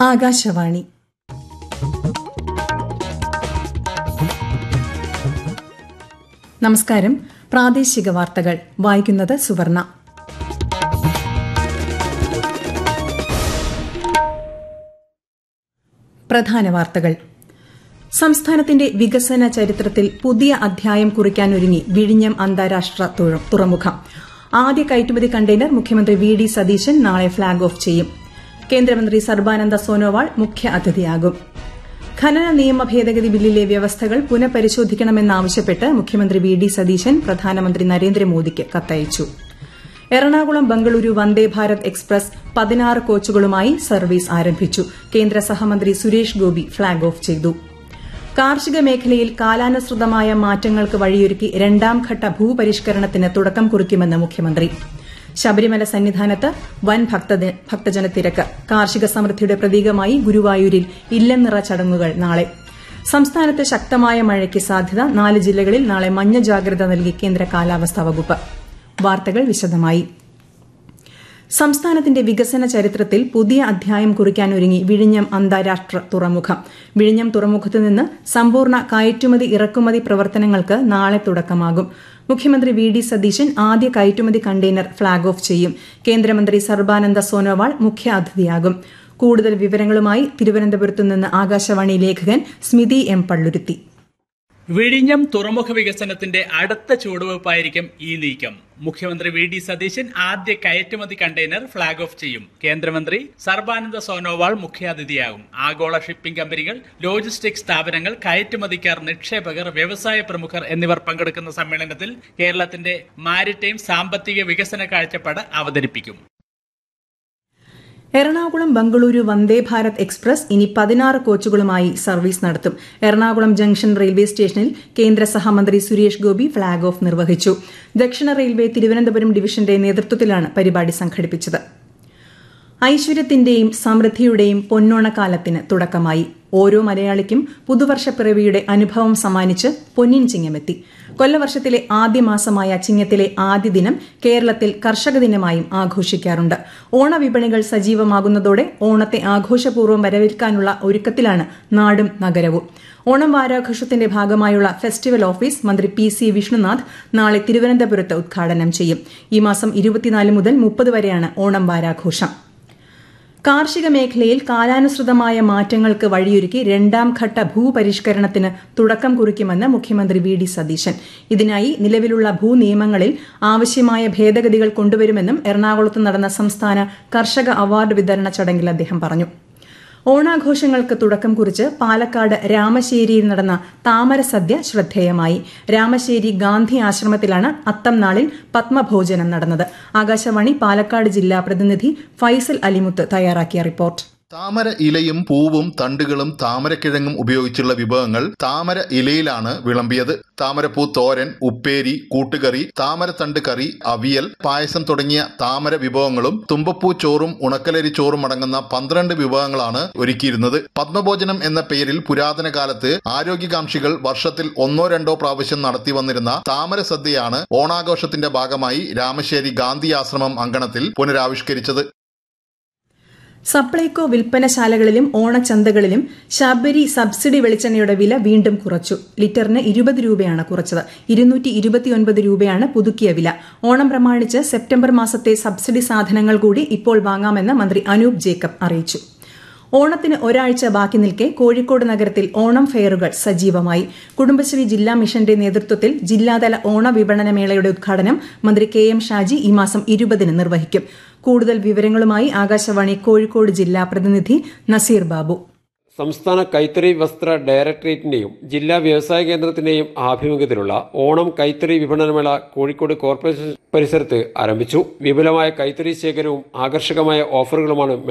ആകാശവാണി നമസ്കാരം പ്രാദേശിക വാർത്തകൾ വായിക്കുന്നത് സുവർണ പ്രധാന വാർത്തകൾ സംസ്ഥാനത്തിന്റെ വികസന ചരിത്രത്തിൽ പുതിയ അധ്യായം കുറിക്കാനൊരുങ്ങി വിഴിഞ്ഞം അന്താരാഷ്ട്ര തുറമുഖം ആദ്യ കയറ്റുമതി കണ്ടെയ്നർ മുഖ്യമന്ത്രി വി ഡി സതീശൻ നാളെ ഫ്ളാഗ് ഓഫ് ചെയ്യും കേന്ദ്രമന്ത്രി സർബാനന്ദ സോനോവാൾ മുഖ്യ അതിഥിയാകും ഖനന നിയമ ഭേദഗതി ബില്ലിലെ വ്യവസ്ഥകൾ പുനഃപരിശോധിക്കണമെന്നാവശ്യപ്പെട്ട് മുഖ്യമന്ത്രി വി ഡി സതീശൻ പ്രധാനമന്ത്രി നരേന്ദ്രമോദിക്ക് കത്തയച്ചു എറണാകുളം ബംഗളൂരു വന്ദേ ഭാരത് എക്സ്പ്രസ് പതിനാറ് കോച്ചുകളുമായി സർവീസ് ആരംഭിച്ചു കേന്ദ്ര സഹമന്ത്രി സുരേഷ് ഗോപി ഫ്ളാഗ് ഓഫ് ചെയ്തു കാർഷിക മേഖലയിൽ കാലാനുസൃതമായ മാറ്റങ്ങൾക്ക് വഴിയൊരുക്കി രണ്ടാംഘട്ട ഭൂപരിഷ്കരണത്തിന് തുടക്കം കുറിക്കുമെന്ന് മുഖ്യമന്ത്രി ശബരിമല സന്നിധാനത്ത് വൻ ഭക്തജനത്തിരക്ക് കാർഷിക സമൃദ്ധിയുടെ പ്രതീകമായി ഗുരുവായൂരിൽ ഇല്ലനിറ ചടങ്ങുകൾ നാളെ സംസ്ഥാനത്ത് ശക്തമായ മഴയ്ക്ക് സാധ്യത നാല് ജില്ലകളിൽ നാളെ മഞ്ഞ ജാഗ്രത നൽകി കേന്ദ്ര കാലാവസ്ഥാ വകുപ്പ് വാർത്തകൾ വിശദമായി സംസ്ഥാനത്തിന്റെ വികസന ചരിത്രത്തിൽ പുതിയ അധ്യായം കുറിക്കാനൊരുങ്ങി വിഴിഞ്ഞം അന്താരാഷ്ട്ര തുറമുഖം വിഴിഞ്ഞം തുറമുഖത്ത് നിന്ന് സമ്പൂർണ്ണ കയറ്റുമതി ഇറക്കുമതി പ്രവർത്തനങ്ങൾക്ക് നാളെ തുടക്കമാകും മുഖ്യമന്ത്രി വി ഡി സതീശൻ ആദ്യ കയറ്റുമതി കണ്ടെയ്നർ ഫ്ളാഗ് ഓഫ് ചെയ്യും കേന്ദ്രമന്ത്രി സർബാനന്ദ സോനോവാൾ മുഖ്യ അതിഥിയാകും കൂടുതൽ വിവരങ്ങളുമായി തിരുവനന്തപുരത്തു നിന്ന് ആകാശവാണി ലേഖകൻ സ്മിതി എം പള്ളുരുത്തി വിഴിഞ്ഞം തുറമുഖ വികസനത്തിന്റെ അടുത്ത ചുവടുവയ്പായിരിക്കും ഈ നീക്കം മുഖ്യമന്ത്രി വി ഡി സതീശൻ ആദ്യ കയറ്റുമതി കണ്ടെയ്നർ ഫ്ളാഗ് ഓഫ് ചെയ്യും കേന്ദ്രമന്ത്രി സർബാനന്ദ സോനോവാൾ മുഖ്യാതിഥിയാകും ആഗോള ഷിപ്പിംഗ് കമ്പനികൾ ലോജിസ്റ്റിക് സ്ഥാപനങ്ങൾ കയറ്റുമതിക്കാർ നിക്ഷേപകർ വ്യവസായ പ്രമുഖർ എന്നിവർ പങ്കെടുക്കുന്ന സമ്മേളനത്തിൽ കേരളത്തിന്റെ മാരിടൈം സാമ്പത്തിക വികസന കാഴ്ചപ്പാട് അവതരിപ്പിക്കും എറണാകുളം ബംഗളൂരു വന്ദേ ഭാരത് എക്സ്പ്രസ് ഇനി പതിനാറ് കോച്ചുകളുമായി സർവീസ് നടത്തും എറണാകുളം ജംഗ്ഷൻ റെയിൽവേ സ്റ്റേഷനിൽ കേന്ദ്ര സഹമന്ത്രി സുരേഷ് ഗോപി ഫ്ളാഗ് ഓഫ് നിർവഹിച്ചു ദക്ഷിണ റെയിൽവേ തിരുവനന്തപുരം ഡിവിഷന്റെ നേതൃത്വത്തിലാണ് പരിപാടി സംഘടിപ്പിച്ചത് ഐശ്വര്യത്തിന്റെയും സമൃദ്ധിയുടെയും പൊന്നോണക്കാലത്തിന് തുടക്കമായി ഓരോ മലയാളിക്കും പുതുവർഷപ്പിറവിയുടെ അനുഭവം സമ്മാനിച്ച് പൊന്നിൻ ചിങ്ങമെത്തി കൊല്ലവർഷത്തിലെ ആദ്യ മാസമായ ചിങ്ങത്തിലെ ആദ്യ ദിനം കേരളത്തിൽ കർഷക ദിനമായും ആഘോഷിക്കാറുണ്ട് ഓണവിപണികൾ സജീവമാകുന്നതോടെ ഓണത്തെ ആഘോഷപൂർവ്വം വരവേൽക്കാനുള്ള ഒരുക്കത്തിലാണ് നാടും നഗരവും ഓണം വാരാഘോഷത്തിന്റെ ഭാഗമായുള്ള ഫെസ്റ്റിവൽ ഓഫീസ് മന്ത്രി പി സി വിഷ്ണുനാഥ് നാളെ തിരുവനന്തപുരത്ത് ഉദ്ഘാടനം ചെയ്യും ഈ മാസം ഇരുപത്തിനാല് മുതൽ മുപ്പത് വരെയാണ് ഓണം വാരാഘോഷം കാർഷിക മേഖലയിൽ കാലാനുസൃതമായ മാറ്റങ്ങൾക്ക് വഴിയൊരുക്കി രണ്ടാം ഘട്ട ഭൂപരിഷ്കരണത്തിന് തുടക്കം കുറിക്കുമെന്ന് മുഖ്യമന്ത്രി വി ഡി സതീശൻ ഇതിനായി നിലവിലുള്ള ഭൂനിയമങ്ങളിൽ ആവശ്യമായ ഭേദഗതികൾ കൊണ്ടുവരുമെന്നും എറണാകുളത്ത് നടന്ന സംസ്ഥാന കർഷക അവാർഡ് വിതരണ ചടങ്ങിൽ അദ്ദേഹം പറഞ്ഞു ഓണാഘോഷങ്ങൾക്ക് തുടക്കം കുറിച്ച് പാലക്കാട് രാമശ്ശേരിയിൽ നടന്ന താമരസദ്യ ശ്രദ്ധേയമായി രാമശ്ശേരി ഗാന്ധി ആശ്രമത്തിലാണ് അത്തം നാളിൽ പത്മഭോജനം നടന്നത് ആകാശവാണി പാലക്കാട് ജില്ലാ പ്രതിനിധി ഫൈസൽ അലിമുത്ത് തയ്യാറാക്കിയ റിപ്പോർട്ട് താമര ഇലയും പൂവും തണ്ടുകളും താമരക്കിഴങ്ങും ഉപയോഗിച്ചുള്ള വിഭവങ്ങൾ താമര ഇലയിലാണ് വിളമ്പിയത് താമരപ്പൂ തോരൻ ഉപ്പേരി കൂട്ടുകറി താമരത്തണ്ട് കറി അവിയൽ പായസം തുടങ്ങിയ താമര വിഭവങ്ങളും തുമ്പപ്പൂ ചോറും ഉണക്കലരി ചോറും അടങ്ങുന്ന പന്ത്രണ്ട് വിഭവങ്ങളാണ് ഒരുക്കിയിരുന്നത് പത്മഭോജനം എന്ന പേരിൽ പുരാതന കാലത്ത് ആരോഗ്യകാംക്ഷികൾ വർഷത്തിൽ ഒന്നോ രണ്ടോ പ്രാവശ്യം നടത്തി വന്നിരുന്ന താമര സദ്യയാണ് ഓണാഘോഷത്തിന്റെ ഭാഗമായി രാമശ്ശേരി ഗാന്ധി ആശ്രമം അങ്കണത്തിൽ പുനരാവിഷ്കരിച്ചത് സപ്ലൈകോ വിൽപ്പനശാലകളിലും ഓണച്ചന്തകളിലും ശബരി സബ്സിഡി വെളിച്ചെണ്ണയുടെ വില വീണ്ടും കുറച്ചു ലിറ്ററിന് ഇരുപത് രൂപയാണ് കുറച്ചത് ഇരുന്നൂറ്റി ഇരുപത്തിയൊൻപത് രൂപയാണ് പുതുക്കിയ വില ഓണം പ്രമാണിച്ച് സെപ്റ്റംബർ മാസത്തെ സബ്സിഡി സാധനങ്ങൾ കൂടി ഇപ്പോൾ വാങ്ങാമെന്ന് മന്ത്രി അനൂപ് ജേക്കബ് അറിയിച്ചു ഓണത്തിന് ഒരാഴ്ച ബാക്കി നിൽക്കെ കോഴിക്കോട് നഗരത്തിൽ ഓണം ഫെയറുകൾ സജീവമായി കുടുംബശ്രീ ജില്ലാ മിഷന്റെ നേതൃത്വത്തിൽ ജില്ലാതല ഓണ വിപണന മേളയുടെ ഉദ്ഘാടനം മന്ത്രി കെ എം ഷാജി ഈ മാസം ഇരുപതിന് നിർവഹിക്കും കൂടുതൽ വിവരങ്ങളുമായി ആകാശവാണി കോഴിക്കോട് ജില്ലാ പ്രതിനിധി നസീർ ബാബു സംസ്ഥാന കൈത്തറി വസ്ത്ര ഡയറക്ടറേറ്റിന്റെയും ജില്ലാ വ്യവസായ കേന്ദ്രത്തിന്റെയും ആഭിമുഖ്യത്തിലുള്ള ഓണം കൈത്തറി വിപണനമേള കോഴിക്കോട് കോർപ്പറേഷൻ പരിസരത്ത് ആരംഭിച്ചു വിപുലമായ കൈത്തറി ശേഖരവും ആകർഷകമായ ഓഫറുകളുമാണ്